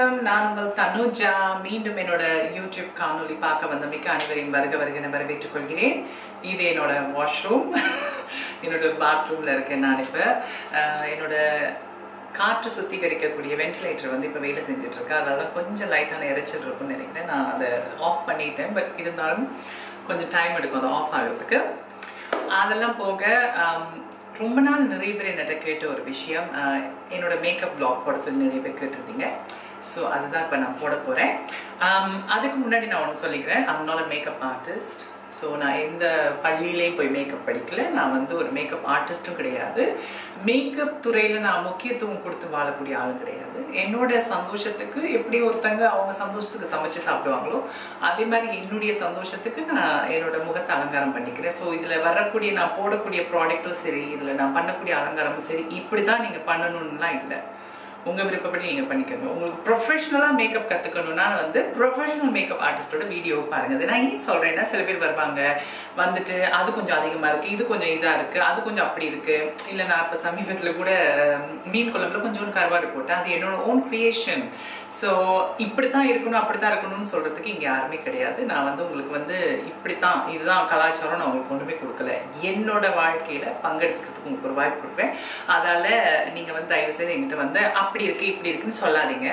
வணக்கம் நான் உங்கள் தனுஜா மீண்டும் என்னோட யூடியூப் காணொளி பார்க்க வந்தமைக்கு அனைவரையும் வருக வருக என வரவேற்றுக் கொள்கிறேன் இது என்னோட வாஷ்ரூம் என்னோட பாத்ரூம்ல இருக்கேன் நான் இப்போ அஹ், என்னோட காற்று சுத்திகரிக்கக்கூடிய வென்டிலேட்டர் வந்து இப்போ வேலை செஞ்சுட்டு இருக்கு அதனால கொஞ்சம் லைட்டான இறைச்சல் இருக்கும்னு நினைக்கிறேன் நான் அதை ஆஃப் பண்ணிட்டேன் பட் இருந்தாலும் கொஞ்சம் டைம் எடுக்கும் அதை ஆஃப் ஆகிறதுக்கு அதெல்லாம் போக ஆம், ரொம்ப நாள் நிறைய பேர் என்னட்ட கேட்ட ஒரு விஷயம் ஆஹ், என்னோட மேக்கப் பிளாக் போட சொல்லி நிறைய பேர் கேட்டிருந்தீங்க ஸோ அதுதான் இப்போ நான் போட போகிறேன் அதுக்கு முன்னாடி நான் ஒன்று சொல்லிக்கிறேன் I'm not a makeup artist so நான் எந்த பள்ளியிலையும் போய் மேக்கப் படிக்கல நான் வந்து ஒரு மேக்கப் ஆர்டிஸ்ட்டும் கிடையாது மேக்கப் துறையில் நான் முக்கியத்துவம் கொடுத்து வாழக்கூடிய ஆளும் கிடையாது என்னோட சந்தோஷத்துக்கு எப்படி ஒருத்தங்க அவங்க சந்தோஷத்துக்கு சமைச்சு சாப்பிடுவாங்களோ அதே மாதிரி என்னுடைய சந்தோஷத்துக்கு நான் என்னோட முகத்தை அலங்காரம் பண்ணிக்கிறேன் ஸோ இதில் வரக்கூடிய நான் போடக்கூடிய ப்ராடக்ட்டும் சரி இதில் நான் பண்ணக்கூடிய அலங்காரமும் சரி இப்படி தான் நீங்கள் பண்ணணும்லாம் இல்லை உங்கள் விருப்பப்படி நீங்கள் பண்ணிக்கோங்க உங்களுக்கு ப்ரொஃபஷனலாக மேக்கப் கற்றுக்கணும்னா வந்து ப்ரொஃபஷனல் மேக்கப் ஆர்டிஸ்டோட வீடியோ பாருங்க அது நான் ஏன் சொல்கிறேன்னா சில பேர் வருவாங்க வந்துட்டு அது கொஞ்சம் அதிகமாக இருக்குது இது கொஞ்சம் இதாக இருக்குது அது கொஞ்சம் அப்படி இருக்குது இல்லை நான் இப்போ சமீபத்தில் கூட அஹ், மீன் குழம்புல கொஞ்சோண்டு கருவாடு போட்டேன் அது என்னோட ஓன் க்ரியேஷன் ஸோ இப்படி தான் இருக்கணும் அப்படி தான் இருக்கணும்னு சொல்கிறதுக்கு இங்கே யாருமே கிடையாது நான் வந்து உங்களுக்கு வந்து இப்படி தான் இதுதான் கலாச்சாரம் நான் உங்களுக்கு கொண்டு போய் கொடுக்கல என்னோட வாழ்க்கையில் பங்கெடுத்துக்கிறதுக்கு உங்களுக்கு ஒரு வாய்ப்பு கொடுப்பேன் அதால் நீங்கள் வந்து தயவு செய்து என்கிட்ட வந்து அப்படி இருக்கு இப்படி இருக்குன்னு சொல்லாதீங்க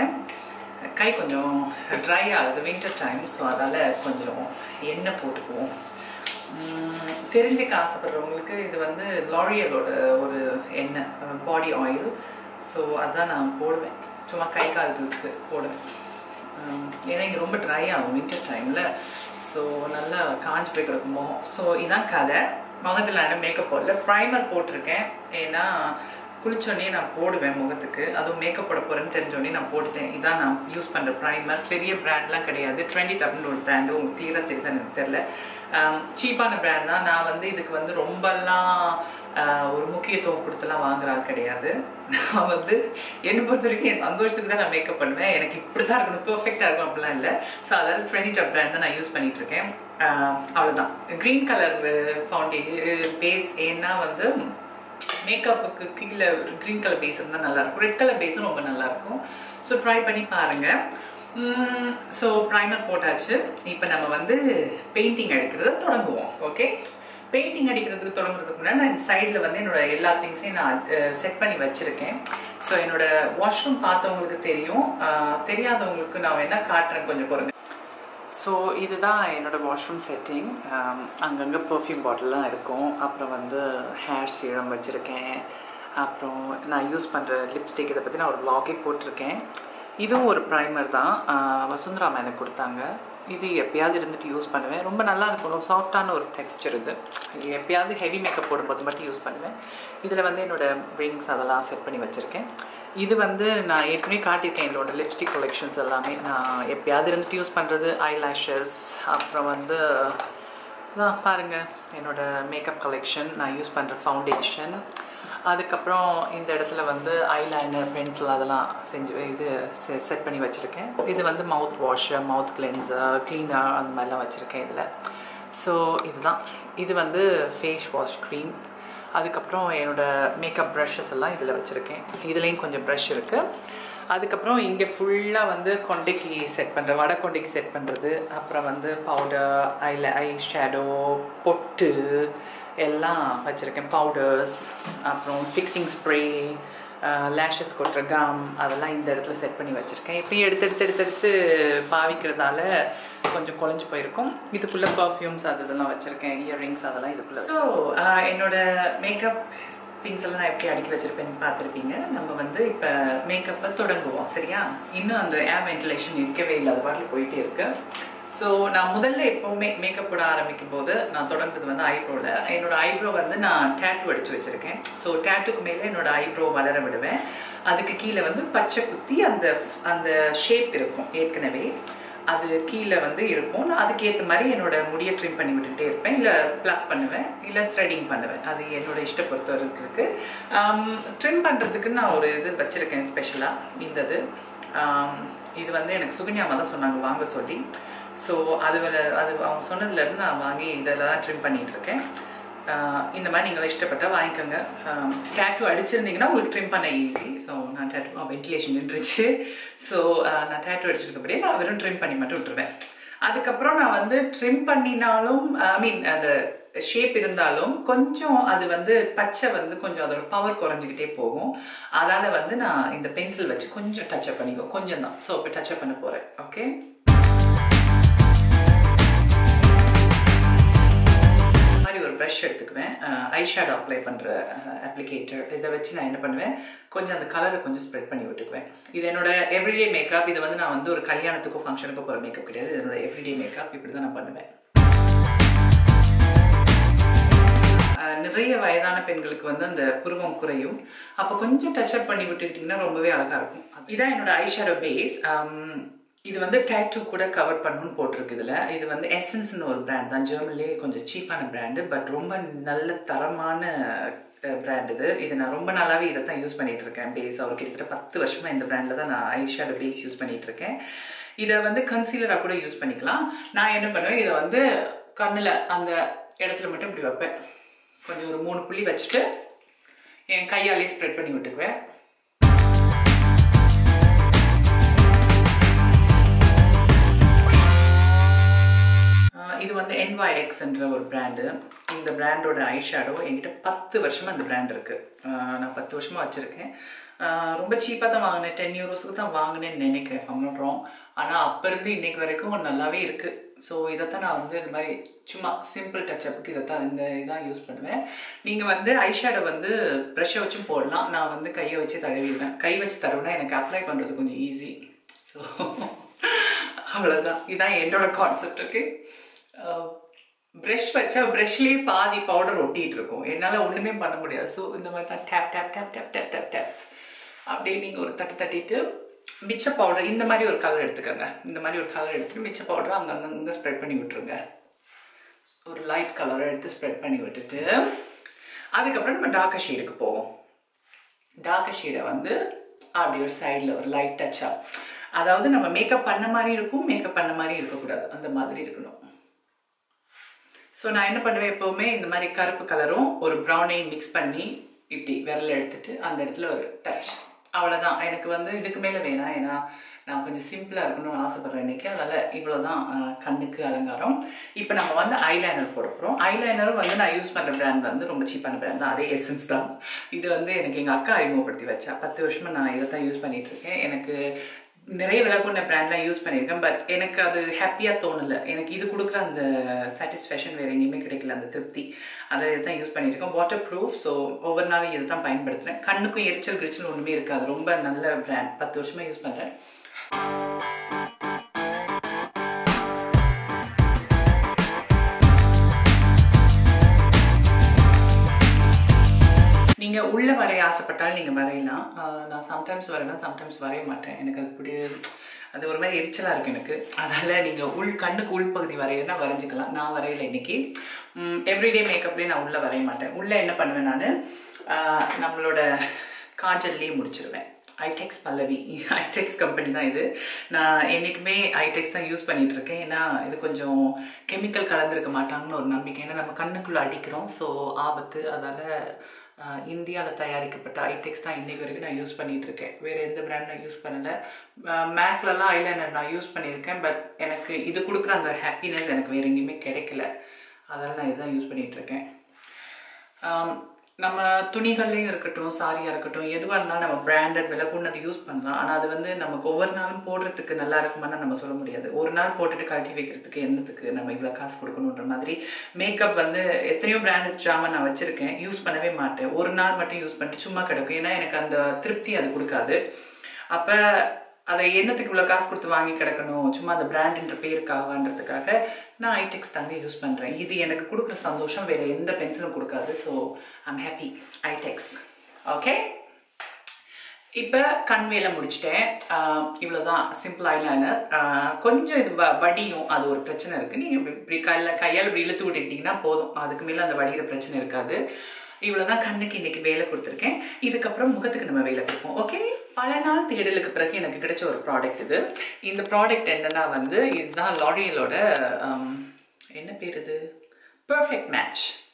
கை கொஞ்சம் ட்ரை ஆகுது வின்டர் டைம் ஸோ அதால் கொஞ்சம் எண்ணெய் போட்டுக்குவோம் உம், தெரிஞ்சுக்க ஆசைப்படுறவங்களுக்கு இது வந்து லாரியலோட ஒரு எண்ணெய் பாடி ஆயில் ஸோ அதான் நான் போடுவேன் சும்மா கை கால்களுக்கு போடுவேன் உம், ஏன்னா இங்கே ரொம்ப ட்ரை ஆகும் வின்டர் டைமில் ஸோ நல்லா காஞ்சு போய் கிடக்கும் முகம் ஸோ இதான் கதை முகத்தில் நான் மேக்கப் போடல ப்ரைமர் போட்டிருக்கேன் ஏன்னா குளிச்சோடனே நான் போடுவேன் முகத்துக்கு அதுவும் மேக்கப் போட போகிறேன்னு தெரிஞ்சோடனே நான் போட்டுட்டேன் இதான் நான் யூஸ் பண்ணுற ப்ரைமர் பெரிய பிராண்ட்லாம் கிடையாது ட்ரெண்டி டப்னு ஒரு பிராண்டு உங்களுக்கு கிளியராக தெரியுதா எனக்கு தெரில சீப்பான பிராண்ட் தான் நான் வந்து இதுக்கு வந்து ரொம்பலாம் ஆஹ், ஒரு முக்கியத்துவம் கொடுத்துலாம் வாங்குற ஆள் கிடையாது நான் வந்து என்னை பொறுத்த வரைக்கும் என் சந்தோஷத்துக்கு தான் நான் மேக்கப் பண்ணுவேன் எனக்கு இப்படி தான் இருக்கணும் பெர்ஃபெக்டாக இருக்கும் அப்படிலாம் இல்லை ஸோ அதாவது ட்ரெண்டி டப் பிராண்ட் தான் நான் யூஸ் பண்ணிட்டு இருக்கேன் ஆஹ், அவ்வளவுதான் க்ரீன் கலர் ஃபவுண்டே பேஸ் ஏன்னா வந்து மேக்கப்புக்கு கீழே க்ரீன் கலர் பேஸ் இருந்தால் நல்லா இருக்கும் ரெட் கலர் பேஸும் ரொம்ப நல்லா இருக்கும் ஸோ ட்ரை பண்ணி பாருங்க ஸோ ப்ரைமர் போட்டாச்சு இப்போ நம்ம வந்து பெயிண்டிங் அடிக்கிறத தொடங்குவோம் ஓகே பெயிண்டிங் அடிக்கிறதுக்கு தொடங்குறதுக்கு முன்னாடி நான் சைடில் வந்து என்னோட எல்லா திங்ஸையும் நான் செட் பண்ணி வச்சுருக்கேன் ஸோ என்னோட வாஷ்ரூம் பார்த்தவங்களுக்கு தெரியும் அஹ், தெரியாதவங்களுக்கு நான் வேணா காட்டுறேன் கொஞ்சம் பொறுங்க ஸோ இதுதான் என்னோட வாஷ்ரூம் செட்டிங் அங்கங்கே பர்ஃப்யூம் பாட்டில்லாம் இருக்கும் அப்புறம் வந்து ஹேர் சீரம் வச்சுருக்கேன் அப்புறம் நான் யூஸ் பண்ணுற லிப்ஸ்டிக் இதை பற்றி நான் ஒரு வ்ளாகே போட்டிருக்கேன் இதுவும் ஒரு ப்ரைமர் தான் ஆஹ் வசுந்தரா மேம் எனக்கு கொடுத்தாங்க இது எப்பயாவது இருந்துட்டு யூஸ் பண்ணுவேன் ரொம்ப நல்லா இருக்கும் சாஃப்டான ஒரு டெக்ஸ்டர் இது இது எப்பயாவது ஹெவி மேக்கப் போடும்போது மட்டும் யூஸ் பண்ணுவேன் இதில் வந்து என்னோட ரிங்ஸ் அதெல்லாம் செட் பண்ணி வச்சுருக்கேன் இது வந்து நான் ஏற்கனவே காட்டியிருக்கேன் என்னோட லிப்ஸ்டிக் கலெக்ஷன்ஸ் எல்லாமே நான் எப்பயாவது இருந்துட்டு யூஸ் பண்ணுறது ஐ லேஷஸ் அப்புறம் வந்து அதான் பாருங்கள் என்னோட மேக்கப் கலெக்ஷன் நான் யூஸ் பண்ணுற ஃபவுண்டேஷன் அதுக்கப்புறம் இந்த இடத்துல வந்து ஐலைனர் பென்சில் அதெல்லாம் செஞ்சு இது செட் பண்ணி வச்சுருக்கேன் இது வந்து mouth washer mouth cleanser cleaner அந்த மாதிரிலாம் வச்சுருக்கேன் இதில் ஸோ இதுதான் இது வந்து ஃபேஸ் வாஷ் க்ரீம் அதுக்கப்புறம் என்னோட மேக்கப் ப்ரஷஸ் எல்லாம் இதில் வச்சுருக்கேன் இதுலேயும் கொஞ்சம் ப்ரஷ் இருக்குது அதுக்கப்புறம் இங்கே ஃபுல்லாக வந்து கொண்டைக்கு செட் பண்ணுற வடை கொண்டைக்கு செட் பண்ணுறது அப்புறம் வந்து பவுடர் ஐல ஐ ஷேடோ பொட்டு எல்லாம் வச்சுருக்கேன் பவுடர்ஸ் அப்புறம் ஃபிக்ஸிங் ஸ்ப்ரே லேஷஸ் கொட்டுற கம் அதெல்லாம் இந்த இடத்துல செட் பண்ணி வச்சுருக்கேன் இப்பயும் எடுத்து எடுத்து எடுத்து எடுத்து பாவிக்கிறதால கொஞ்சம் குழஞ்சு போயிருக்கும் இதுக்குள்ளே பர்ஃப்யூம்ஸ் அது இதெல்லாம் வச்சுருக்கேன் இயர்ரிங்ஸ் அதெல்லாம் இதுக்குள்ளே ஸோ என்னோட மேக்கப் திங்ஸ் எல்லாம் நான் எப்படி அடுக்கி வச்சிருப்பேன்னு பார்த்துருப்பீங்க நம்ம வந்து இப்போ மேக்கப்பை தொடங்குவோம் சரியா இன்னும் அந்த ஏர் வென்டிலேஷன் இருக்கவே இல்லை அது பாட்டில் போயிட்டே இருக்கு ஸோ நான் முதல்ல எப்போவுமே மேக்கப் போட ஆரம்பிக்கும் போது நான் தொடங்குறது வந்து ஐப்ரோவில் என்னோட ஐப்ரோ வந்து நான் டேட்டூ அடித்து வச்சுருக்கேன் ஸோ டேட்டூக்கு மேலே என்னோட ஐப்ரோ வளர விடுவேன் அதுக்கு கீழே வந்து பச்சை குத்தி அந்த அந்த ஷேப் இருக்கும் ஏற்கனவே அது கீழே வந்து இருக்கும் நான் அதுக்கேற்ற மாதிரி என்னோட முடியை ட்ரிம் பண்ணி விட்டுட்டே இருப்பேன் இல்லை ப்ளக் பண்ணுவேன் இல்லை த்ரெடிங் பண்ணுவேன் அது என்னோட இஷ்ட பொறுத்தவரைக்கும் இருக்கு ட்ரிம் பண்ணுறதுக்கு நான் ஒரு இது வச்சுருக்கேன் ஸ்பெஷலாக இந்த இது ஆம், இது வந்து எனக்கு சுகன்யாமா தான் சொன்னாங்க வாங்க சொல்லி ஸோ அது அது அவங்க சொன்னதுலேருந்து நான் வாங்கி இதெல்லாம் ட்ரிம் பண்ணிட்டு இருக்கேன் ஆஹ் இந்த மாதிரி நீங்கள் இஷ்டப்பட்டால் வாங்கிக்கோங்க டேட்டூ அடிச்சிருந்தீங்கன்னா உங்களுக்கு ட்ரிம் பண்ண ஈஸி ஸோ நான் டேட்டூ வென்டிலேஷன் நின்றுச்சு ஸோ நான் டேட்டூ அடிச்சிருக்கப்படியே நான் வெறும் ட்ரிம் பண்ணி மட்டும் விட்டுருவேன் அதுக்கப்புறம் நான் வந்து ட்ரிம் பண்ணினாலும் ஐ மீன் அந்த ஷேப் இருந்தாலும் கொஞ்சம் அது வந்து பச்சை வந்து கொஞ்சம் அதோட பவர் குறைஞ்சிக்கிட்டே போகும் அதால் வந்து நான் இந்த பென்சில் வச்சு கொஞ்சம் டச்சப் பண்ணிக்கோ கொஞ்சம் தான் ஸோ இப்போ டச்சப் பண்ண போகிறேன் ஓகே மாதிரி ஒரு ப்ரஷ் எடுத்துக்குவேன் ஐ ஷேடோ அப்ளை பண்ணுற அப்ளிகேட்டர் இதை வச்சு நான் என்ன பண்ணுவேன் கொஞ்சம் அந்த கலரை கொஞ்சம் ஸ்ப்ரெட் பண்ணி விட்டுக்குவேன் இது என்னோட எவ்ரிடே மேக்கப் இது வந்து நான் வந்து ஒரு கல்யாணத்துக்கோ ஃபங்க்ஷனுக்கோ போகிற மேக்கப் கிடையாது இது என்னோட எவ்ரிடே மேக்கப் இப்படி தான் நான் பண்ணுவேன் அஹ் நிறைய வயதான பெண்களுக்கு வந்து அந்த புருவம் குறையும் அப்போ கொஞ்சம் டச்சப் பண்ணி விட்டுக்கிட்டிங்கன்னா ரொம்பவே அழகாக இருக்கும் இதான் என்னோட ஐஷேடோ பேஸ் இது வந்து டேட்டூ கூட கவர் பண்ணணும்னு போட்டிருக்கு இதில் இது வந்து எசன்ஸ்னு ஒரு பிராண்ட் தான் ஜெர்மன்லேயே கொஞ்சம் சீப்பான பிராண்டு பட் ரொம்ப நல்ல தரமான பிராண்ட் இது இது நான் ரொம்ப நாளாகவே இதை தான் யூஸ் பண்ணிட்டு இருக்கேன் பேஸ் அவர் கிட்டத்தட்ட பத்து வருஷமாக இந்த பிராண்டில் தான் நான் ஐஷேடோ பேஸ் யூஸ் பண்ணிட்டு இருக்கேன் இதை வந்து கன்சீலராக கூட யூஸ் பண்ணிக்கலாம் நான் என்ன பண்ணுவேன் இதை வந்து கண்ணில் அந்த இடத்துல மட்டும் இப்படி வைப்பேன் கொஞ்சம் ஒரு மூணு புள்ளி வச்சுட்டு என் கையாலே ஸ்ப்ரெட் பண்ணி விட்டுக்குவேன் ஆஹ் இது வந்து என்வாய்எக்ஸ் என்ற ஒரு பிராண்டு இந்த பிராண்டோட ஐஷேடோ என்கிட்ட பத்து வருஷமா இந்த பிராண்ட் இருக்கு ஆஹ் நான் பத்து வருஷமா வச்சிருக்கேன் ஆஹ் ரொம்ப சீப்பாக தான் வாங்கினேன் டென் யூரோஸ்க்கு தான் வாங்கினேன்னு நினைக்கிறேன் ஃபம்னோட்றோம் ஆனால் அப்போ இருந்து இன்னைக்கு வரைக்கும் நல்லாவே இருக்கு ஸோ இதைத்தான் நான் வந்து இந்த மாதிரி சும்மா சிம்பிள் டச்சப்புக்கு இதைத்தான் இந்த இதான் யூஸ் பண்ணுவேன் நீங்கள் வந்து ஐஷேடோ வந்து ப்ரெஷ்ஷை வச்சும் போடலாம் நான் வந்து கையை வச்சு தடவிடுவேன் கை வச்சு தடவினா எனக்கு அப்ளை பண்ணுறது கொஞ்சம் ஈஸி ஸோ அவ்வளோதான் இதான் என்னோட கான்செப்ட் ஓகே ப்ரஷ் வச்சா ப்ரஷ்லேயே பாதி பவுடர் ஒட்டிகிட்டு இருக்கும் என்னால் ஒன்றுமே பண்ண முடியாது ஸோ இந்த மாதிரி தான் tap tap tap tap tap tap tap அப்படியே நீங்கள் ஒரு தட்டு தட்டிட்டு மிச்ச பவுடர் இந்த மாதிரி ஒரு கலர் எடுத்துக்கோங்க இந்த மாதிரி ஒரு கலர் எடுத்துட்டு மிச்ச பவுடர் அங்கங்கே அங்கே ஸ்ப்ரெட் பண்ணி விட்டுருங்க ஒரு லைட் கலரை எடுத்து ஸ்ப்ரெட் பண்ணி விட்டுட்டு அதுக்கப்புறம் நம்ம டார்க்க ஷேடுக்கு போவோம் டார்க்க ஷேடை வந்து அப்படி ஒரு சைடில் ஒரு லைட் டச்சாக அதாவது நம்ம மேக்கப் பண்ண மாதிரி இருக்கும் மேக்கப் பண்ண மாதிரி இருக்கக்கூடாது அந்த மாதிரி இருக்கணும் ஸோ நான் என்ன பண்ணுவேன் எப்போவுமே இந்த மாதிரி கருப்பு கலரும் ஒரு ப்ரௌனையும் மிக்ஸ் பண்ணி இப்படி விரல் எடுத்துட்டு அந்த இடத்துல ஒரு டச் அவ்வளோதான் எனக்கு வந்து இதுக்கு மேலே வேணாம் ஏன்னா நான் கொஞ்சம் சிம்பிளாக இருக்கணும்னு ஆசைப்பட்றேன் இன்னைக்கு அதனால் இவ்வளோ தான் கண்ணுக்கு அலங்காரம் இப்போ நம்ம வந்து ஐலைனர் போட போகிறோம் ஐலைனரும் வந்து நான் யூஸ் பண்ணுற பிராண்ட் வந்து ரொம்ப சீப்பான பிராண்ட் தான் அதே எசன்ஸ் தான் இது வந்து எனக்கு எங்கள் அக்கா அறிமுகப்படுத்தி வச்சா பத்து வருஷமாக நான் இதை தான் யூஸ் பண்ணிட்டு இருக்கேன் எனக்கு நிறைய விலை கொண்ட பிராண்ட்லாம் யூஸ் பண்ணியிருக்கேன் பட் எனக்கு அது ஹாப்பியாக தோணலை எனக்கு இது கொடுக்குற அந்த சாட்டிஸ்ஃபேக்ஷன் வேறு எங்கேயுமே கிடைக்கல அந்த திருப்தி அதை இதை தான் யூஸ் பண்ணியிருக்கேன் வாட்டர் ப்ரூஃப் ஸோ ஒவ்வொரு நாளும் இதை தான் பயன்படுத்துகிறேன் கண்ணுக்கும் எரிச்சல் கிரிச்சல் ஒன்றுமே இருக்காது ரொம்ப நல்ல பிராண்ட் பத்து வருஷமாக யூஸ் பண்ணுறேன் நீங்கள் உள்ள வரைய ஆசைப்பட்டாலும் நீங்கள் வரையலாம் ஆஹ் நான் சம்டைம்ஸ் வரைவேன் சம்டைம்ஸ் வரைய மாட்டேன் எனக்கு அது இப்படி அது ஒரு மாதிரி எரிச்சலாக இருக்கு எனக்கு அதனால் நீங்கள் உள் கண்ணுக்கு உள்பகுதி வரையினா வரைஞ்சிக்கலாம் நான் வரையல இன்னைக்கு எவ்ரிடே மேக்கப்லேயே நான் உள்ளே வரைய மாட்டேன் உள்ளே என்ன பண்ணுவேன் நான் நம்மளோட காஜல்லே முடிச்சிருவேன் ஐடெக்ஸ் பல்லவி ஐடெக்ஸ் கம்பெனி தான் இது நான் என்றைக்குமே ஐடெக்ஸ் தான் யூஸ் பண்ணிட்டு இருக்கேன் ஏன்னா இது கொஞ்சம் கெமிக்கல் கலந்துருக்க மாட்டாங்கன்னு ஒரு நம்பிக்கை ஏன்னா நம்ம கண்ணுக்குள்ளே அடிக்கிறோம் ஸோ ஆபத்து அதால் இந்தியாவில் தயாரிக்கப்பட்ட ஐடெக்ஸ் தான் இன்றைக்கு வரைக்கும் நான் யூஸ் பண்ணிட்டு இருக்கேன் வேறு எந்த பிராண்ட் நான் யூஸ் பண்ணலை மேக்லலாம் ஐலைனர் நான் யூஸ் பண்ணியிருக்கேன் பட் எனக்கு இது கொடுக்குற அந்த ஹாப்பினஸ் எனக்கு வேறு எங்கேயுமே கிடைக்கல அதனால் நான் இதுதான் யூஸ் பண்ணிட்டு இருக்கேன் ஆம், நம்ம துணிகள்லையும் இருக்கட்டும் சாரியாக இருக்கட்டும் எதுவாக இருந்தாலும் நம்ம பிராண்டட் விலை கூடது யூஸ் பண்ணலாம் ஆனால் அது வந்து நமக்கு ஒவ்வொரு நாளும் போடுறதுக்கு நல்லா இருக்குமான்னு நம்ம சொல்ல முடியாது ஒரு நாள் போட்டுட்டு கழட்டி வைக்கிறதுக்கு என்னத்துக்கு நம்ம இவ்வளோ காசு கொடுக்கணுன்ற மாதிரி மேக்கப் வந்து எத்தனையோ பிராண்டட் ஜாமான் நான் வச்சுருக்கேன் யூஸ் பண்ணவே மாட்டேன் ஒரு நாள் மட்டும் யூஸ் பண்ணிட்டு சும்மா கிடக்கும் ஏன்னா எனக்கு அந்த திருப்தி அது கொடுக்காது அப்போ அதை என்னத்துக்கு இவ்வளோ காசு கொடுத்து வாங்கி கிடக்கணும் சும்மா அந்த பிராண்டுன்ற பேருக்காகன்றதுக்காக நான் ஐடெக்ஸ் தாங்க யூஸ் பண்ணுறேன் இது எனக்கு கொடுக்குற சந்தோஷம் வேறு எந்த பென்சிலும் கொடுக்காது so I'm happy Eyetex okay இப்போ கண் வேலை முடிச்சிட்டேன் இவ்வளோதான் சிம்பிள் ஐலைனர் கொஞ்சம் இது வ- வடியும் அது ஒரு பிரச்சனை இருக்குது நீங்கள் இப்படி இப்படி கையில் கையால் இப்படி இழுத்து விட்டுக்கிட்டிங்கன்னா போதும் அதுக்கு மேலே அந்த வடிகிற பிரச்சனை இருக்காது இவ்வளோதான் கண்ணுக்கு இன்னைக்கு வேலை கொடுத்துருக்கேன் இதுக்கப்புறம் முகத்துக்கு நம்ம வேலை கொடுப்போம் ஓகே பல நாள் தேடலுக்கு பிறகு எனக்கு கிடைச்ச ஒரு ப்ராடக்ட் இது இந்த ப்ராடக்ட் என்னன்னா வந்து இதுதான் லாரியலோட என்ன பேர் இது பர்ஃபெக்ட் மேட்ச்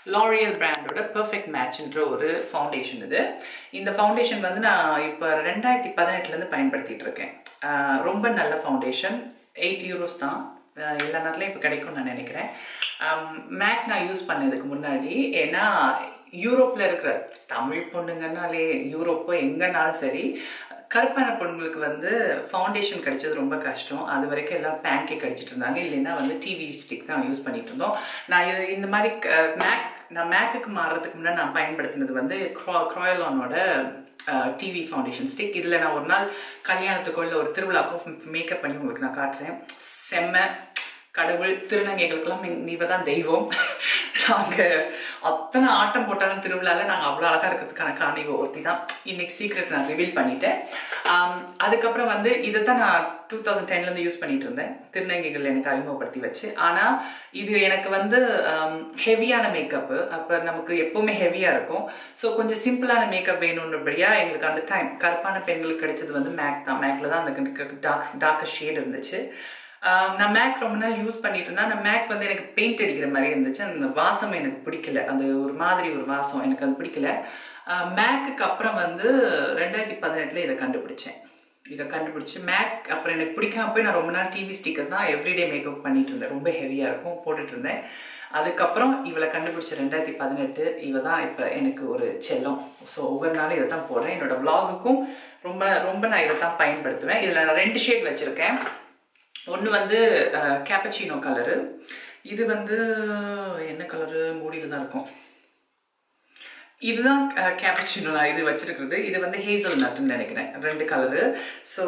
லாரியல் பிராண்டோட பெர்ஃபெக்ட் மேட்ச்ன்ற ஒரு ஃபவுண்டேஷன் இது இந்த ஃபவுண்டேஷன் வந்து நான் இப்போ ரெண்டாயிரத்தி பதினெட்டுலேருந்து பயன்படுத்திட்டு இருக்கேன் ஆஹ் ரொம்ப நல்ல ஃபவுண்டேஷன் எயிட் யூரோஸ் தான் ஆஹ் எல்லா நாட்டிலையும் இப்போ கிடைக்கும்னு நான் நினைக்கிறேன் மேக் நான் யூஸ் பண்ணதுக்கு முன்னாடி ஏன்னா யூரோப்பில் இருக்கிற தமிழ் பொண்ணுங்கன்னாலே யூரோப்போ எங்கன்னாலும் சரி கருப்பான பொண்ணுங்களுக்கு வந்து ஃபவுண்டேஷன் கிடைச்சது ரொம்ப கஷ்டம் அது வரைக்கும் எல்லாம் பேன்கேக் அடிச்சிட்டு இருந்தாங்க இல்லைன்னா வந்து டிவி ஸ்டிக் தான் யூஸ் பண்ணிட்டு இருந்தோம் நான் இது இந்த மாதிரி மேக் நான் மேக்குக்கு மாறுறதுக்கு முன்னாடி நான் பயன்படுத்தினது வந்து க்ராயலானோட டிவி ஃபவுண்டேஷன் ஸ்டிக் இதில் நான் ஒரு நாள் கல்யாணத்துக்கோ இல்லை ஒரு திருவிழாக்கோ மேக்கப் பண்ணி உங்களுக்கு நான் காட்டுறேன் செம்ம கடவுள் திருநங்கைகளுக்கெல்லாம் நீவ தான் தெய்வம் நாங்கள் அத்தனை ஆட்டம் போட்டாலும் திருவிழாவில் நாங்கள் அவ்வளோ அழகாக இருக்கிறதுக்கான காரணம் இவ ஒருத்தி தான் இன்னைக்கு சீக்ரெட் நான் ரிவீல் பண்ணிட்டேன் ஆம், அதுக்கப்புறம் வந்து இதை தான் நான் டூ தௌசண்ட் டென்லேருந்து யூஸ் பண்ணிட்டு இருந்தேன் திருநங்கைகள் எனக்கு அறிமுகப்படுத்தி வச்சு ஆனால் இது எனக்கு வந்து ஹெவியான மேக்கப்பு அப்போ நமக்கு எப்போவுமே ஹெவியாக இருக்கும் ஸோ கொஞ்சம் சிம்பிளான மேக்கப் வேணுன்றபடியா எங்களுக்கு அந்த டைம் கருப்பான பெண்களுக்கு கிடைச்சது வந்து மேக் தான் மேக்கில் தான் அந்த டார்க் டார்க்கர் ஷேட் இருந்துச்சு ஆஹ் நான் மேக் ரொம்ப நாள் யூஸ் பண்ணிட்டு இருந்தேன் அந்த மேக் வந்து எனக்கு பெயிண்ட் அடிக்கிற மாதிரி இருந்துச்சு அந்த வாசம் எனக்கு பிடிக்கல அது ஒரு மாதிரி ஒரு வாசம் எனக்கு அது பிடிக்கல மேக்குக்கு அப்புறம் வந்து ரெண்டாயிரத்தி பதினெட்டுல இதை கண்டுபிடிச்சேன் இதை கண்டுபிடிச்சு மேக் அப்புறம் எனக்கு பிடிக்காம போய் நான் ரொம்ப நாள் டிவி ஸ்டிக்கர் தான் எவ்ரிடே மேக்கப் பண்ணிட்டு இருந்தேன் ரொம்ப ஹெவியாக இருக்கும் போட்டுட்டு இருந்தேன் அதுக்கப்புறம் இவளை கண்டுபிடிச்ச ரெண்டாயிரத்தி பதினெட்டு இவ தான் இப்போ எனக்கு ஒரு செல்லம் ஸோ ஒவ்வொரு நாளும் இதை தான் போடுறேன் என்னோட vlog-க்கும் ரொம்ப ரொம்ப நான் இதை தான் பயன்படுத்துவேன் இதில் நான் ரெண்டு ஷேட் வச்சுருக்கேன் ஒன்று வந்து கேப்பச்சினோ கலரு இது வந்து என்ன கலரு மூடியில் தான் இருக்கும் இதுதான் கேப்பச்சினோ நான் இது வச்சிருக்கிறது இது வந்து ஹேசல் நட்டுன்னு நினைக்கிறேன் ரெண்டு கலரு ஸோ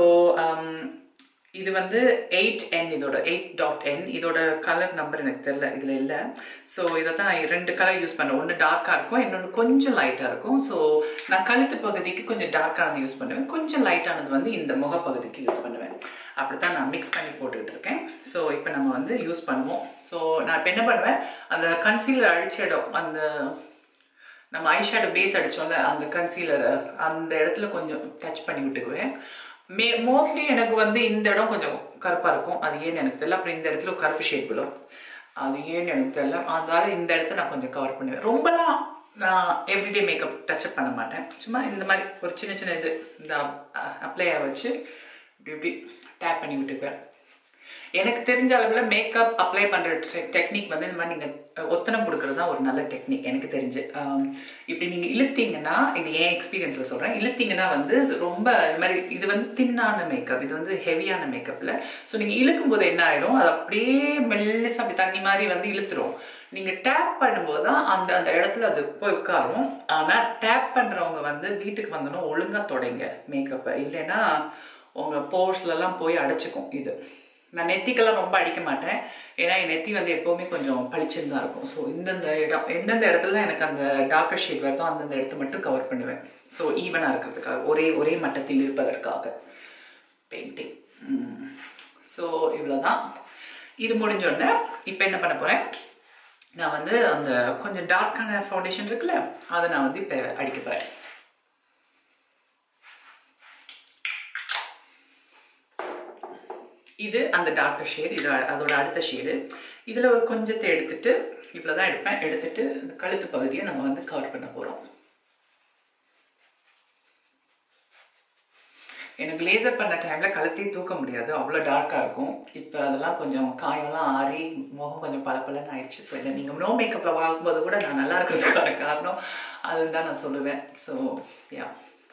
இது வந்து எயிட் என் இதோட எயிட் டாட் என் இதோட கலர் நம்பர் எனக்கு தெரியல இதில் இல்லை ஸோ இதை தான் நான் ரெண்டு கலர் யூஸ் பண்ணேன் ஒன்று டார்க்காக இருக்கும் இன்னொன்று கொஞ்சம் லைட்டாக இருக்கும் ஸோ நான் கழுத்து பகுதிக்கு கொஞ்சம் டார்க்கானது யூஸ் பண்ணுவேன் கொஞ்சம் லைட்டானது வந்து இந்த முகப்பகுதிக்கு யூஸ் பண்ணுவேன் அப்படி தான் நான் மிக்ஸ் பண்ணி போட்டுக்கிட்டு இருக்கேன் ஸோ இப்போ நம்ம வந்து யூஸ் பண்ணுவோம் ஸோ நான் இப்போ என்ன பண்ணுவேன் அந்த கன்சீலர் அடிச்ச இடம் அந்த நம்ம ஐஷேடோ பேஸ் அடிச்சோம்ல அந்த கன்சீலரை அந்த இடத்துல கொஞ்சம் டச் பண்ணி விட்டுக்குவேன் மே மோஸ்ட்லி எனக்கு வந்து இந்த இடம் கொஞ்சம் கருப்பாக இருக்கும் அது ஏன்னு எனக்கு தெரியல அப்புறம் இந்த இடத்துல ஒரு கருப்பு ஷேட் விழும் அது ஏன்னு எனக்கு தெரியல அதனால இந்த இடத்த நான் கொஞ்சம் கவர் பண்ணுவேன் ரொம்பலாம் நான் எவ்ரிடே மேக்கப் டச்சப் பண்ண மாட்டேன் சும்மா இந்த மாதிரி ஒரு சின்ன சின்ன இது இந்த அப்ளையை வச்சு இப்படி இப்படி டேப் பண்ணி விட்டுக்குவேன் எனக்கு தெரிஞ்ச அளவில் மேக்கப் அப்ளை பண்ணுற டெக்னிக் வந்து இந்த மாதிரி நீங்கள் ஒத்தனம் கொடுக்கறது தான் ஒரு நல்ல டெக்னிக் எனக்கு தெரிஞ்சு ஆம், இப்படி நீங்கள் இழுத்தீங்கன்னா இது என் எக்ஸ்பீரியன்ஸில் சொல்கிறேன் இழுத்தீங்கன்னா வந்து ரொம்ப இது மாதிரி இது வந்து தின்னான மேக்கப் இது வந்து ஹெவியான மேக்கப்பில் ஸோ நீங்கள் இழுக்கும் போது என்ன ஆயிடும் அது அப்படியே மெல்லிசா அப்படி தண்ணி மாதிரி வந்து இழுத்துரும் நீங்கள் டேப் பண்ணும்போது தான் அந்த அந்த இடத்துல அது போய் உட்காரும் ஆனால் டேப் பண்ணுறவங்க வந்து வீட்டுக்கு வந்தோன்னா ஒழுங்காக தொடங்க மேக்கப்பை இல்லைன்னா உங்கள் போர்ஸ்லலாம் போய் அடைச்சிக்கும் இது நான் நெத்திக்கெல்லாம் ரொம்ப அடிக்க மாட்டேன் ஏன்னா என் நெத்தி வந்து எப்போவுமே கொஞ்சம் பளிச்சுன்னு தான் இருக்கும் ஸோ இந்தந்த இடம் எந்தெந்த இடத்துல எனக்கு அந்த டார்க்கர் ஷேட் வருதோ அந்தந்த இடத்த மட்டும் கவர் பண்ணுவேன் ஸோ ஈவனாக இருக்கிறதுக்காக ஒரே ஒரே மட்டத்தில் இருப்பதற்காக பெயிண்டிங் ஸோ இவ்வளோதான் இது முடிஞ்ச உடனே இப்போ என்ன பண்ண போகிறேன் நான் வந்து அந்த கொஞ்சம் டார்க்கான ஃபவுண்டேஷன் இருக்குல்ல அதை நான் வந்து இப்போ அடிக்க போகிறேன் இது அந்த டார்க்கர் ஷேட் இது அதோட அடுத்த ஷேடு இதில் ஒரு கொஞ்சத்தை எடுத்துட்டு இவ்வளோ தான் எடுப்பேன் எடுத்துட்டு இந்த கழுத்து பகுதியை நம்ம வந்து கவர் பண்ண போகிறோம் எனக்கு லேசர் பண்ண டைமில் கழுத்தையும் தூக்க முடியாது அவ்வளோ டார்க்காக இருக்கும் இப்போ அதெல்லாம் கொஞ்சம் காயம்லாம் ஆறி முகம் கொஞ்சம் பளபளன்னு ஆயிடுச்சு ஸோ இதை நீங்கள் நோ மேக்கப்பில் வாங்கும்போது கூட நான் நல்லா இருக்கிறதுக்கான காரணம் அதுன்னு தான் நான் சொல்லுவேன் ஸோ யா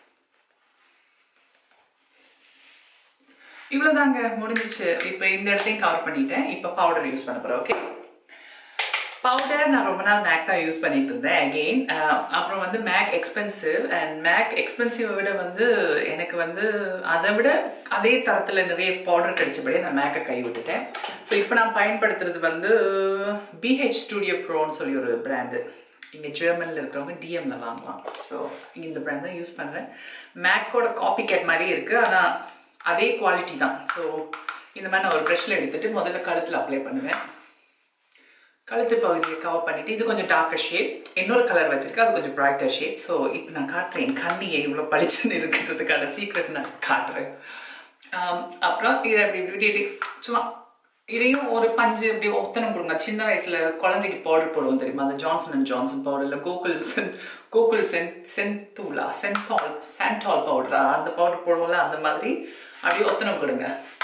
இவ்வளோதாங்க முடிஞ்சிச்சு இப்போ இந்த இடத்தையும் கவர் பண்ணிட்டேன் இப்போ பவுடர் யூஸ் பண்ண போகிறேன் ஓகே பவுடர் நான் ரொம்ப நாள் மேக் தான் யூஸ் பண்ணிட்டு இருந்தேன் அகெயின் அப்புறம் வந்து மேக் எக்ஸ்பென்சிவ் அண்ட் மேக் எக்ஸ்பென்சிவை விட வந்து எனக்கு வந்து அதை விட அதே தரத்தில் நிறைய பவுடர் கிடைச்சபடியே நான் மேக்கை கை விட்டுட்டேன் ஸோ இப்போ நான் பயன்படுத்துறது வந்து பிஹெச் ஸ்டுடியோ ப்ரோன்னு சொல்லி ஒரு பிராண்டு இங்கே ஜெர்மனில் இருக்கிறவங்க டிஎம்ல வாங்கலாம் ஸோ இந்த பிராண்ட் தான் யூஸ் பண்ணுறேன் மேக்கோட காப்பி கேட் மாதிரி இருக்குது ஆனால் அதே குவாலிட்டி தான் ஸோ இந்த மாதிரி நான் ஒரு ப்ரெஷ்ல எடுத்துட்டு முதல்ல கழுத்தில் அப்ளை பண்ணுவேன் கழுத்து பகுதியை கவர் பண்ணிட்டு இது கொஞ்சம் டார்க்கர் ஷேட் இன்னொரு கலர் வச்சிருக்கேன் அது கொஞ்சம் பிரைட்டர் ஷேட் ஸோ இப்போ நான் காட்டுறேன் என் கண்ணியை இவ்வளோ பளிச்சுன்னு இருக்கிறதுக்கான சீக்ரெட் நான் காட்டுறேன் ஆம், அப்புறம் இதை அப்படி இப்படி இப்படி இப்படி சும்மா இதையும் ஒரு பஞ்சு இப்படி ஒத்தனம் கொடுங்க சின்ன வயசுல குழந்தைக்கு பவுடர் போடுவோம் தெரியுமா அந்த ஜான்சன் அண்ட் ஜான்சன் பவுடர் இல்லை கோகுல் சென் கோகுல் சென் சென்தூலா சென்தால் சான்டால் பவுடரா அந்த பவுடர் போடுவோம்ல அந்த மாதிரி அப்படியே ஒத்தனம் கொடுங்க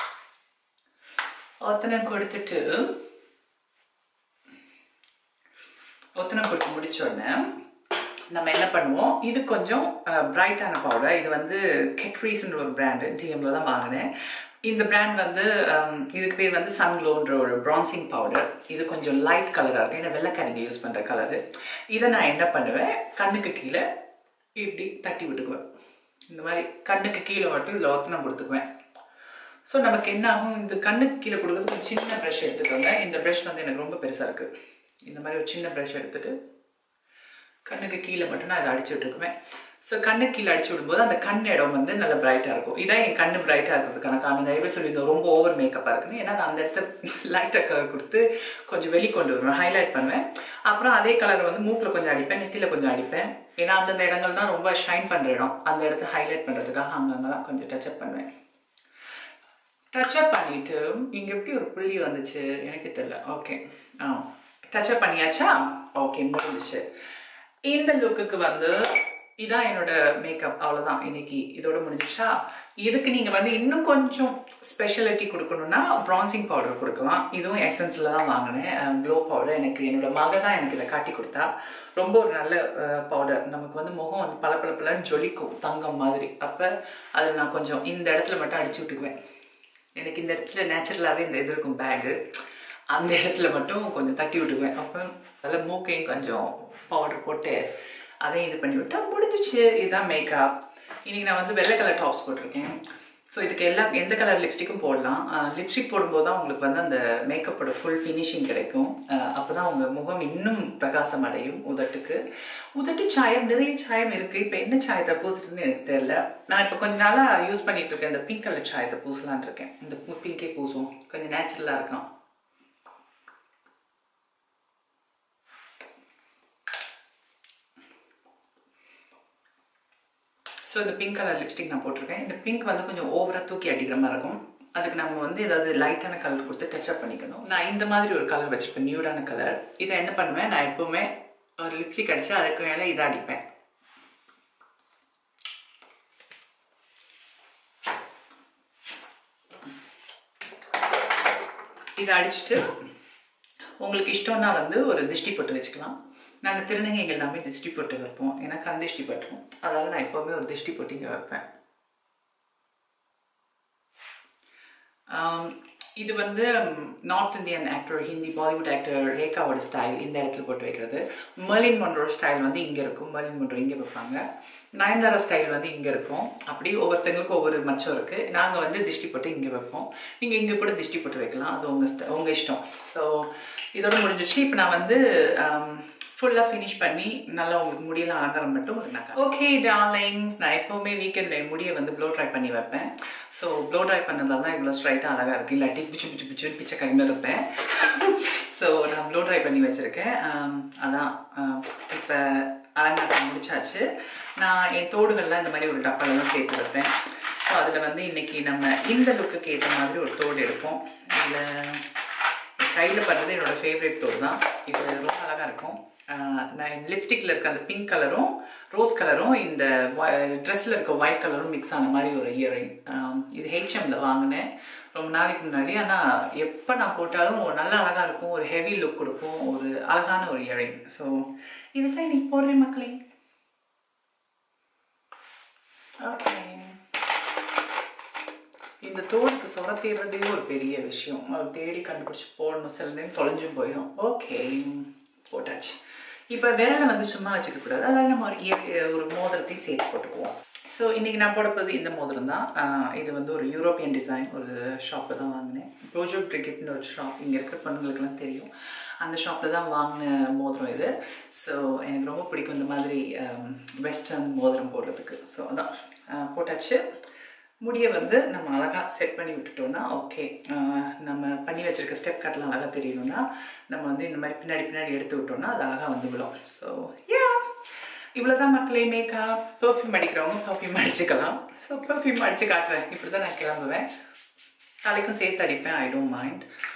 ஒத்தனம் கொடுத்துட்டு ஒத்தனம் கொடுத்து முடிச்ச உடனே நம்ம என்ன பண்ணுவோம் இது கொஞ்சம் பிரைட்டான பவுடர் இது வந்து கெட்ரீஸ்ன்ற ஒரு பிராண்டு டிஎம்ல தான் வாங்கினேன் இந்த பிராண்ட் வந்து ஹம், இதுக்கு பேர் வந்து சன்க்ளோன்ற ஒரு பிரான்சிங் பவுடர் இது கொஞ்சம் லைட் கலராக இருக்கும் ஏன்னா வெள்ளைக்காரிங்க யூஸ் பண்ணுற கலரு இதை நான் என்ன பண்ணுவேன் கண்ணுக்கு கீழே இப்படி தட்டி விட்டுக்குவேன் இந்த மாதிரி கண்ணுக்கு கீழே மட்டும் இதில் ஒத்தனம் கொடுத்துக்குவேன் ஸோ நமக்கு என்ன ஆகும் இந்த கண்ணுக்கு கீழே கொடுக்குறதுக்கு ஒரு சின்ன ப்ரஷ் எடுத்துக்கோங்க இந்த ப்ரஷ் வந்து எனக்கு ரொம்ப பெருசாக இருக்குது இந்த மாதிரி ஒரு சின்ன ப்ரஷ் எடுத்துட்டு கண்ணுக்கு கீழே மட்டும் நான் இதை அடிச்சு விட்டுருக்குவேன் ஸோ கண்ணுக்கு கீழே அடிச்சு விடும்போது அந்த கண் இடம் வந்து நல்ல பிரைட்டாக இருக்கும் இதான் என் கண்ணு பிரைட்டாக இருக்கிறதுக்கான காரணம் நிறைய பேர் சொல்லியிருந்தோம் ரொம்ப ஓவர் மேக்கப்பாக இருக்குன்னு ஏன்னா நான் அந்த இடத்த லைட்டாக கலர் கொடுத்து கொஞ்சம் வெளி கொண்டு வருவேன் ஹைலைட் பண்ணுவேன் அப்புறம் அதே கலர் வந்து மூக்கில் கொஞ்சம் அடிப்பேன் நெத்தியில் கொஞ்சம் அடிப்பேன் ஏன்னா அந்தந்த இடங்கள் தான் ரொம்ப ஷைன் பண்ணுற இடம் அந்த இடத்த ஹைலைட் பண்ணுறதுக்காக அங்கங்கெல்லாம் கொஞ்சம் டச்சப் பண்ணுவேன் டச்சப் பண்ணிட்டு இங்க எப்படி ஒரு புள்ளி வந்துச்சு எனக்கு தெரியல ஓகே ஆ டச்சப் பண்ணியாச்சா ஓகே முடிஞ்சிச்சு இந்த லுக்குக்கு வந்து இதான் என்னோட மேக்கப் அவ்வளோதான் இன்னைக்கு இதோட முடிஞ்சிச்சா இதுக்கு நீங்க வந்து இன்னும் கொஞ்சம் ஸ்பெஷாலிட்டி கொடுக்கணும்னா பிரான்சிங் பவுடர் கொடுக்கலாம் இதுவும் எசன்ஸ்ல தான் வாங்கினேன் க்ளோ பவுடர் எனக்கு என்னோட மக தான் எனக்கு இதை காட்டி கொடுத்தா ரொம்ப ஒரு நல்ல பவுடர் நமக்கு வந்து முகம் வந்து பல பல பலன்னு ஜொலிக்கும் தங்கம் மாதிரி அப்போ அதில் நான் கொஞ்சம் இந்த இடத்துல மட்டும் அடிச்சு விட்டுக்குவேன் எனக்கு இந்த இடத்துல நேச்சுரலாகவே இந்த இது இருக்கும் பேகு அந்த இடத்துல மட்டும் கொஞ்சம் தட்டி விட்டுக்குவேன் அப்போ அதில் மூக்கையும் கொஞ்சம் பவுடர் போட்டு அதையும் இது பண்ணி விட்டா முடிஞ்சிச்சு இதுதான் மேக்கப் இன்னைக்கு நான் வந்து வெள்ளை கலர் டாப்ஸ் போட்டிருக்கேன் ஸோ இதுக்கு எல்லா எந்த கலர் லிப்ஸ்டிக்கும் போடலாம் லிப்ஸ்டிக் போடும்போது தான் உங்களுக்கு வந்து அந்த மேக்கப்போட ஃபுல் ஃபினிஷிங் கிடைக்கும் அப்போ தான் உங்கள் முகம் இன்னும் பிரகாசம் அடையும் உதட்டுக்கு உதட்டு சாயம் நிறைய சாயம் இருக்குது இப்போ என்ன சாயத்தை பூசுறதுன்னு எனக்கு தெரியல நான் இப்போ கொஞ்ச நாளாக யூஸ் பண்ணிட்டு இருக்கேன் இந்த பிங்க் கலர் சாயத்தை பூசலான்னு இருக்கேன் இந்த பிங்கே பூசுவோம் கொஞ்சம் நேச்சுரலாக இருக்கும் ஸோ இந்த பிங்க் கலர் லிப்ஸ்டிக் நான் போட்டிருக்கேன் இந்த பிங்க் வந்து கொஞ்சம் ஓவராக தூக்கி அடிக்கிற மாதிரி இருக்கும் அதுக்கு நம்ம வந்து ஏதாவது லைட்டான கலர் கொடுத்து டச்சப் பண்ணிக்கணும் நான் இந்த மாதிரி ஒரு கலர் வச்சுருப்பேன் நியூடான கலர் இதை என்ன பண்ணுவேன் நான் எப்போவுமே ஒரு லிப்ஸ்டிக் அடிச்சு அதுக்கு மேலே இதை அடிப்பேன் இதை அடிச்சுட்டு உங்களுக்கு இஷ்டம்னா வந்து ஒரு திஷ்டி போட்டு வச்சுக்கலாம் நாங்கள் திருநங்கைங்க எல்லாமே திஷ்டி போட்டு வைப்போம் ஏன்னா கண் திஷ்டி பட்டுரும் அதனால நான் எப்போவுமே ஒரு திஷ்டி போட்டு இங்கே வைப்பேன் ஆம், இது வந்து north Indian actor Hindi Bollywood actor ரேகாவோட ஸ்டைல் இந்த இடத்துல போட்டு வைக்கிறது மர்லின் மொன்றோட ஸ்டைல் வந்து இங்கே இருக்கும் மர்லின் மொன்றோ இங்கே வைப்பாங்க நயன்தாரா ஸ்டைல் வந்து இங்கே இருக்கும் அப்படி ஒவ்வொருத்தங்களுக்கும் ஒவ்வொரு மச்சம் இருக்குது நாங்கள் வந்து திஷ்டி போட்டு இங்கே வைப்போம் நீங்கள் இங்கே கூட திஷ்டி போட்டு வைக்கலாம் அது உங்கள் உங்கள் இஷ்டம் ஸோ இதோட முடிஞ்சிச்சு இப்போ நான் வந்து ஃபுல்லாக ஃபினிஷ் பண்ணி நல்லா உங்களுக்கு முடியெல்லாம் அலங்காரம் மட்டும் ஓகே டார்லிங்ஸ் நான் எப்போவுமே வீக்கெண்டில் என் முடியை வந்து ப்ளோ ட்ரை பண்ணி வைப்பேன் ஸோ ப்ளோ ட்ரை பண்ணதால தான் இவ்வளோ ஸ்ட்ரைட்டாக அழகாக இருக்குது இல்லாட்டி பிச்சு பிச்சு பிச்சுன்னு பிச்சை கையில் இருப்பேன் ஸோ நான் ப்ளோ ட்ரை பண்ணி வச்சுருக்கேன் ஆம், அதான் இப்போ அலங்காரம் முடிச்சாச்சு நான் என் தோடுகள்லாம் இந்த மாதிரி ஒரு டப்பாலெல்லாம் சேர்த்து வைப்பேன் ஸோ அதில் வந்து இன்னைக்கு நம்ம இந்த லுக்குக்கு ஏற்ற மாதிரி ஒரு தோடு எடுப்போம் இதில் கையில் பண்ணுறது என்னோட ஃபேவரட் தோடு தான் இது ரொம்ப அழகாக இருக்கும் ஆஹ் நான் லிப்ஸ்டிக்கில் இருக்க அந்த பிங்க் கலரும் ரோஸ் கலரும் இந்த ட்ரெஸ்ஸில் இருக்க ஒயிட் கலரும் மிக்ஸ் ஆன மாதிரி ஒரு இயரிங் இது ஹெச்எம்ல வாங்கினேன் ரொம்ப நாளைக்கு முன்னாடி ஆனால் எப்போ நான் போட்டாலும் ஒரு நல்ல அழகாக இருக்கும் ஒரு ஹெவி லுக் கொடுக்கும் ஒரு அழகான ஒரு இயரிங் ஸோ இதுதான் இன்னைக்கு போடுறேன் மக்களே ஓகே இந்த தோலுக்கு சொரத்தேடுறதே ஒரு பெரிய விஷயம் அது தேடி கண்டுபிடிச்சி போடணும் சில நேரம் தொலைஞ்சும் போயிடும் ஓகே போட்டாச்சு இப்போ விரலை வந்து சும்மா வச்சுக்க கூடாது அதனால நம்ம ஒரு இய- ஒரு மோதிரத்தையும் சேர்த்து போட்டுக்குவோம் ஸோ இன்னைக்கு நான் போட போகிறது இந்த மோதிரம் தான் ஆஹ் இது வந்து ஒரு யூரோப்பியன் டிசைன் ஒரு ஷாப்பில் தான் வாங்கினேன் ப்ரோஜோ கிரிக்கெட்னு ஒரு ஷாப் இங்கே இருக்கிற பொண்ணுங்களுக்குலாம் தெரியும் அந்த ஷாப்பில் தான் வாங்கின மோதிரம் இது ஸோ எனக்கு ரொம்ப பிடிக்கும் இந்த மாதிரி வெஸ்டர்ன் மோதிரம் போடுறதுக்கு ஸோ அதான் ஆஹ் போட்டாச்சு முடியை வந்து நம்ம அழகாக செட் பண்ணி விட்டுட்டோம்னா ஓகே நம்ம பண்ணி வச்சிருக்க ஸ்டெப் கட்லாம் அழகாக தெரியணும்னா நம்ம வந்து இந்த மாதிரி பின்னாடி பின்னாடி எடுத்து விட்டோம்னா அது அழகாக வந்து விடும் ஸோ யா இவ்வளோதான் மக்களே மேக்கப் பெர்ஃப்யூம் அடிக்கிறவங்க பெர்ஃப்யூம் அடிச்சுக்கலாம் ஸோ பெர்ஃப்யூம் அடித்து காட்டுறேன் இப்படி தான் நான் கிளம்புவேன் தலைக்கும் சேர்த்து அடிப்பேன் ஐ டோன்ட் மைண்ட்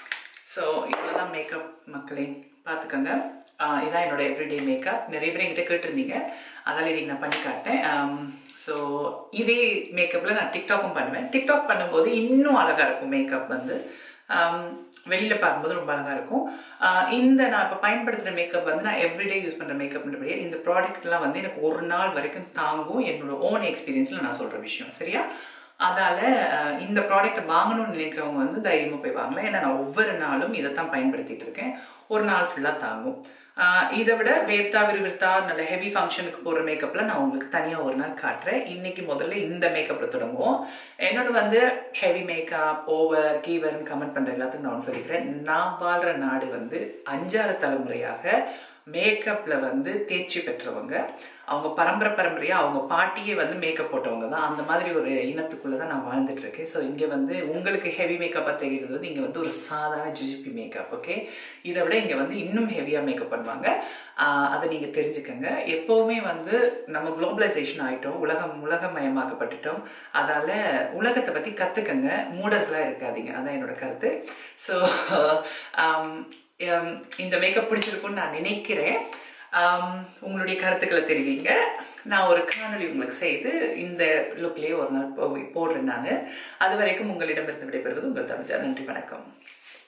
ஸோ இவ்வளோதான் மேக்கப் மக்களே பார்த்துக்கோங்க ஆஹ் இதான் என்னோட எவ்ரிடே மேக்கப் நிறைய பேர் என்கிட்ட கேட்டிருந்தீங்க அதால இன்னைக்கு நான் பண்ணி காட்டேன் ஸோ இதே மேக்கப்பில் நான் டிக்டாக்கும் பண்ணுவேன் டிக்டாக் பண்ணும்போது இன்னும் அழகாக இருக்கும் மேக்கப் வந்து ஆம், வெளியில பார்க்கும்போது ரொம்ப அழகா இருக்கும் ஆஹ் இந்த நான் இப்போ பயன்படுத்துகிற மேக்கப் வந்து நான் எவ்ரிடே யூஸ் பண்ணுற மேக்கப்ன்றபடியே இந்த ப்ராடக்ட்லாம் வந்து எனக்கு ஒரு நாள் வரைக்கும் தாங்கும் என்னோட ஓன் எக்ஸ்பீரியன்ஸில் நான் சொல்கிற விஷயம் சரியா அதால அஹ், இந்த ப்ராடக்ட் வாங்கணும்னு நினைக்கிறவங்க வந்து தைரியமாக போய் வாங்கலாம் ஏன்னா நான் ஒவ்வொரு நாளும் இதை தான் பயன்படுத்திட்டு இருக்கேன் ஒரு நாள் ஃபுல்லாக தாங்கும் ஆஹ், இதை விட வேர்த்தா விறுவிறுத்தா நல்ல ஹெவி ஃபங்க்ஷனுக்கு போடுற மேக்கப்ல நான் உங்களுக்கு தனியாக ஒரு நாள் காட்டுறேன் இன்னைக்கு முதல்ல இந்த மேக்கப்ல தொடங்குவோம் என்னோட வந்து ஹெவி மேக்கப் ஓவர் கீவர்னு கமெண்ட் பண்ற எல்லாத்துக்கும் நான் ஒண்ணு சொல்லிக்கிறேன் நான் வாழ்ற நாடு வந்து அஞ்சாறு தலைமுறையாக மேக்கப்ல வந்து தேர்ச்சி பெற்றவங்க அவங்க பரம்பரை பரம்பரையா அவங்க பாட்டியே வந்து மேக்கப் போட்டவங்க தான் அந்த மாதிரி ஒரு இனத்துக்குள்ள தான் நான் வாழ்ந்துட்டு இருக்கேன் ஸோ இங்க வந்து உங்களுக்கு ஹெவி மேக்கப்பா தெரியுறது வந்து இங்க வந்து ஒரு சாதாரண ஜிஜிபி மேக்கப் ஓகே இதை விட இங்க வந்து இன்னும் ஹெவியா மேக்கப் பண்ணுவாங்க ஆஹ் அதை நீங்க தெரிஞ்சுக்கங்க எப்பவுமே வந்து நம்ம குளோபலைசேஷன் ஆயிட்டோம் உலகம் உலகமயமாக்கப்பட்டுட்டோம் அதால உலகத்தை பத்தி கத்துக்கங்க மூடர்களா இருக்காதீங்க அதான் என்னோட கருத்து ஸோ இந்த மேக்கப் பிடிச்சிருக்கும்னு நான் நினைக்கிறேன் ஆம், உங்களுடைய கருத்துக்களை தெரிவிங்க நான் ஒரு காணொளி உங்களுக்கு செய்து இந்த லுக்லேயே ஒரு நாள் போ- போடுறேன் நான் அது வரைக்கும் உங்களிடமிருந்து விடைபெறுவது உங்கள் தமிழா நன்றி வணக்கம்